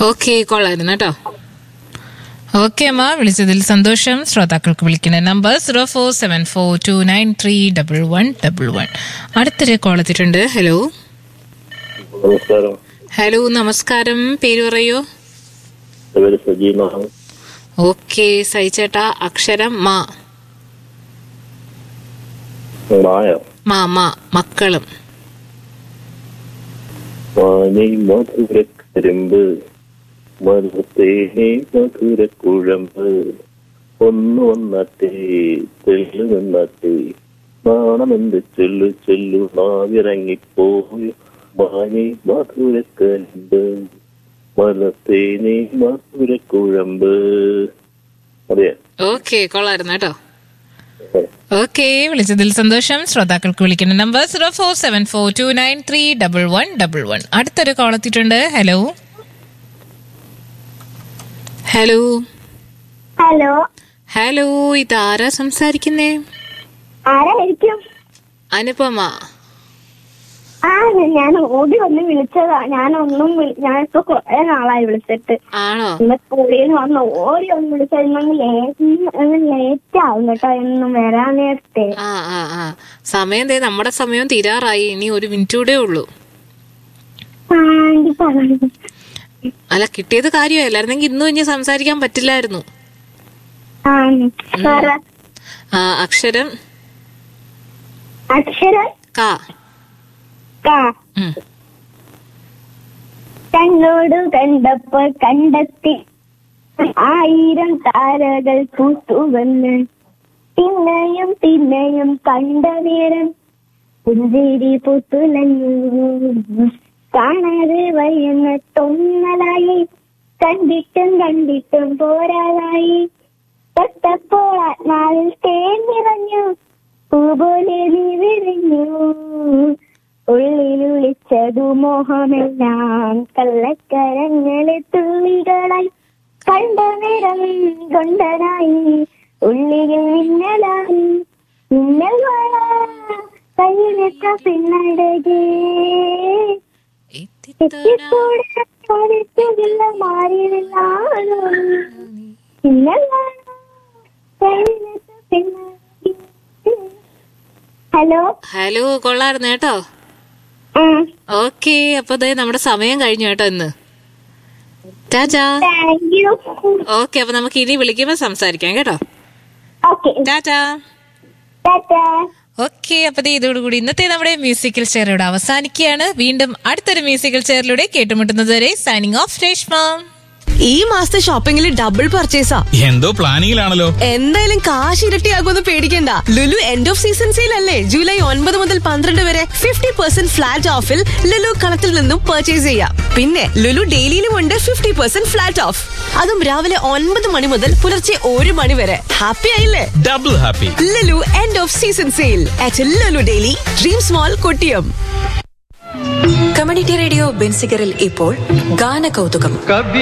Okay കൊള്ളായിരുന്നു കേട്ടോ okay അമ്മ വിളിച്ചതിൽ സന്തോഷം ശ്രോതാക്കൾക്ക് വിളിക്കുന്ന number zero four seven four two nine three double one double one അടുത്തൊരു കോൾ എത്തിയിട്ടുണ്ട് ഹലോ നമസ്കാരം ഹലോ നമസ്കാരം പേര് പറയൂ എൻ്റെ പേര് സജീവനാണ് ഓക്കെ സഹിച്ചേട്ടാ അക്ഷരം മാ മായ മാ മാ മക്കളും വാനി മധുരക്കരിമ്പ് മധുരത്തേനെ മധുരക്കുഴമ്പ് ഒന്ന് വന്നാട്ടേ തെല്ലു നിന്നാട്ടേ നാണമെന്ത് ചൊല്ലു ചൊല്ലു നാവിറങ്ങിപ്പോയി വാനി മധുരക്കരിമ്പ് മലത്തേനെ മധുരക്കുഴമ്പ് അതെ ഓക്കെ കൊള്ളായിരുന്നു കേട്ടോ ഓക്കെ വിളിച്ചതിൽ സന്തോഷം ശ്രോതാക്കൾക്ക് വിളിക്കുന്ന number zero four seven four two nine three double one double one അടുത്തൊരു കോൾ എത്തിയിട്ടുണ്ട് ഹലോ ഹലോ ഹലോ ഹലോ ഇതാരാ സംസാരിക്കുന്നേ ആരായിരിക്കും അനുപമ ആ ഞാൻ ഓടി വന്ന് വിളിച്ചതാ ഞാനൊന്നും വിളി- ഞാനിപ്പോ കുറെ നാളായി വിളിച്ചിട്ട് ആണോ ഇന്ന് സ്കൂളിൽ നിന്ന് വന്ന് ഓടി വന്ന് വിളിച്ചത് ലേറ്റ് ആവും കേട്ടോ എന്നും വരാൻ നേരത്തെ ആ ആ ആ സമയം ദേ നമ്മുടെ സമയം തീരാറായി ഇനി ഒരു മിനിറ്റ് കൂടെ ഉള്ളൂ ആ, എനിക്ക് പറഞ്ഞു അല്ല കിട്ടിയത് കാര്യമല്ലായിരുന്നെങ്കിൽ ഇന്നും ഇനി സംസാരിക്കാൻ പറ്റില്ലായിരുന്നു ആ പറ ആ അക്ഷരം അക്ഷരം കാ കാ ഉം. കണ്ണോട് കണ്ടപ്പോൾ കണ്ടെത്തി ആയിരം താരകൾ പൂത്തുവന്ന് പിന്നെയും പിന്നെയും കണ്ട നേരം പുഞ്ചേരി പുത്തുലഞ്ഞു കാണാതെ വയ്യുന്ന തൊന്നലായി കണ്ടിട്ടും കണ്ടിട്ടും പോരാതായി തൊട്ടപ്പോൾ ആത്മാവിൽ തേൻ നിറഞ്ഞു പൂപോലെ നീ വിരിഞ്ഞു ഉള്ളിലുളിച്ചതു മോഹമെല്ലാം കള്ളക്കരങ്ങളെ തുള്ളികളായി കണ്ട നിറം കൊണ്ടനായി ഉള്ളിൽ മിന്നലായി മിന്നൽ വള കയ്യിലെത്ത പിന്നടകേ എത്തിക്കൂടെ ചോദിച്ചില്ല മാറിയില്ല മിന്നൽ വള കയ്യിലെത്ത പിന്നടകേ ഹലോ ഹലോ കൊള്ളായിരുന്നു കേട്ടോ ആ ഓക്കെ അപ്പൊ ദേ നമ്മുടെ സമയം കഴിഞ്ഞു കേട്ടോ ഇന്ന് ടാറ്റാ താങ്ക് യു ഓക്കെ അപ്പൊ നമുക്ക് ഇനി വിളിക്കുമ്പോ സംസാരിക്കാം കേട്ടോ ഓക്കെ ടാറ്റാ ടാറ്റാ ഓക്കെ അപ്പൊ ദേ ഇതോടുകൂടി ഇന്നത്തെ നമ്മുടെ മ്യൂസിക്കൽ ചെയർ ഇവിടെ അവസാനിക്കുകയാണ് വീണ്ടും അടുത്തൊരു മ്യൂസിക്കൽ ചെയറിലൂടെ കേട്ടുമുട്ടുന്നത് വരെ സൈനിങ് ഓഫ് രേഷ്മ ഈ മാസത്തെ ഷോപ്പിംഗിൽ ഡബിൾ പർച്ചേസാ എന്തോ പ്ലാനിങ്ങിലാണല്ലോ എന്തായാലും കാശ് ഇരട്ടിയാകുമെന്ന് പേടിക്കണ്ട Lulu end of season sale അല്ലേ ജൂലൈ ഒൻപത് മുതൽ പന്ത്രണ്ട് വരെ ഫിഫ്റ്റി പെർസെന്റ് ഫ്ലാറ്റ് ഓഫിൽ ലുലു കളത്തിൽ നിന്നും പർച്ചേസ് ചെയ്യാം പിന്നെ ലുലു ഡെയിലിയിലും ഉണ്ട് ഫിഫ്റ്റി പെർസെന്റ് ഫ്ലാറ്റ് ഓഫ് അതും രാവിലെ ഒൻപത് മണി മുതൽ പുലർച്ചെ ഒരു മണി വരെ ഹാപ്പി ആയില്ലേ double happy Lulu end of season sale at Lulu daily dream small Kottiyam community radio ബെൻസിഗറിൽ ഇപ്പോൾ ഗാന കൗതുകം